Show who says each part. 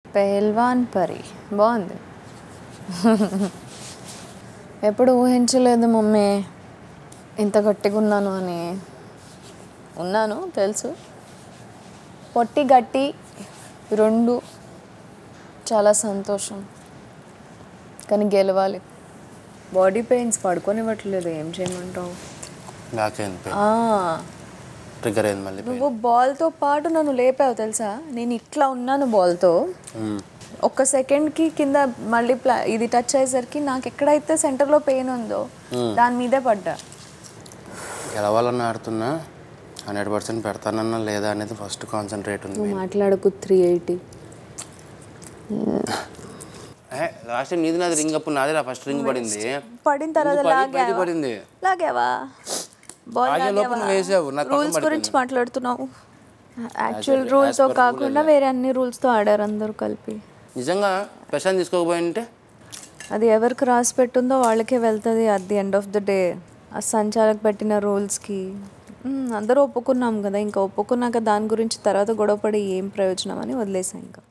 Speaker 1: పెహల్వాన్ పరి బాగుంది ఎప్పుడు ఊహించలేదు మమ్మీ ఇంత గట్టిగా ఉన్నాను అని ఉన్నాను తెలుసు పొట్టి గట్టి రెండు చాలా సంతోషం కానీ గెలవాలి బాడీ పెయిన్స్ పడుకోనివ్వట్లేదు ఏం చేయమంటావు
Speaker 2: నాకేంది
Speaker 1: ఆ,
Speaker 2: ట్రిగర్ అయింది మళ్ళీ
Speaker 1: నువ్వు బాల్తో పాటు నన్ను లేపావు తెలుసా నేను ఇట్లా ఉన్నాను బాల్తో
Speaker 2: మ్మ్.
Speaker 1: ఒక్క సెకండ్కి కింద మళ్ళీ ప్లా ఇది టచ్ అయ్యేసరికి నాకు ఎక్కడైతే సెంటర్లో పెయిన్ ఉందో దాని మీదే పడ్డా
Speaker 2: గెలవాలని ఆడుతున్నా హండ్రెడ్ పర్సెంట్ పెడతానన్నా లేదా అనేది ఫస్ట్ కాన్సన్ట్రేట్ ఉంది
Speaker 1: నువ్వు మాట్లాడకు త్రీ ఎయిటీ
Speaker 2: లాస్ట్ టైం నీది నాది రింగ్ అప్పుడు నాది రా ఫస్ట్ రింగ్ పడింది
Speaker 1: పడిన తర్వాత
Speaker 2: ఇది పడి- బయట
Speaker 1: లాగావా
Speaker 2: పడింది
Speaker 1: లాగావా బాల్
Speaker 2: లాగే లోపు నువ్వు వేసావు నాకు పక్కన
Speaker 1: రూల్స్ గురించి మాట్లాడుతున్నావు యాక్చువల్
Speaker 2: as
Speaker 1: రూల్స్తో
Speaker 2: per
Speaker 1: కాకుండా వేరే అన్ని రూల్స్తో ఆడారు అందరూ కలిపి
Speaker 2: నిజంగా ప్రశాంత్ తీసుకోకపోయింటే
Speaker 1: అది ఎవరికి రాసి పెట్టుందో వాళ్ళకే వెళ్తుంది at the end of the day ఆ సంచాలకు పెట్టిన రూల్స్కి అందరూ ఒప్పుకున్నాం కదా ఇంకా ఒప్పుకున్నాక దాని గురించి తర్వాత గొడవపడి ఏం ప్రయోజనం అని వదిలేసాం ఇంకా